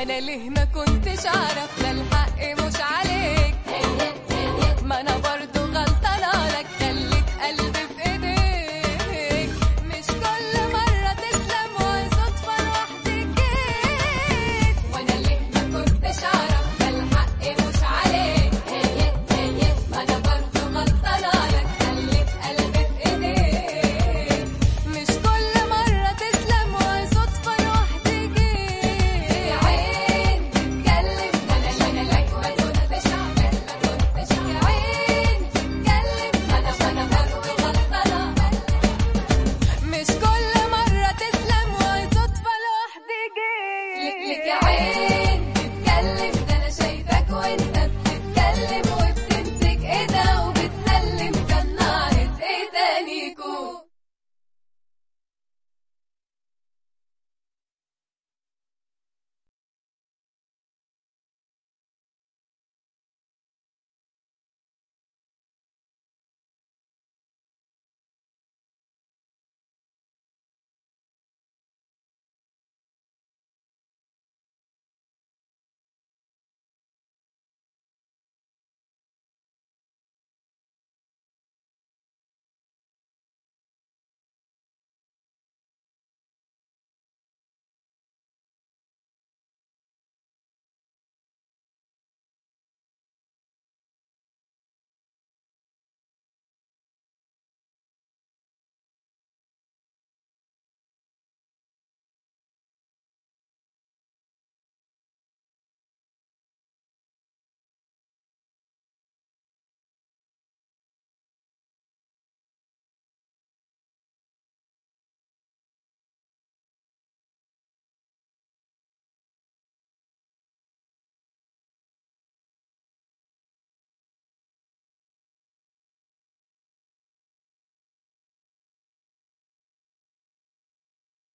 وانا ليه ما كنتش اعرف ده الحق مش عليك ما انا برضو غلطانه لك خليت قلبي في ايديك مش كل مره تسلم وصدفه لوحدي جيت وانا ليه ما كنتش اعرف ده الحق مش عليك ما انا برضو غلطانه لك خليت قلبي في ايديك مش كل مرة تسلم وصدفة لوحدي جيت يا عين تتكلم ده انا انا لك ما كنتش اعمل ما كنتش يا عين تتكلم انا انا برضه غلطانة مش كل مرة تسلم وصدفة لوحدي جيت لك لك يا عين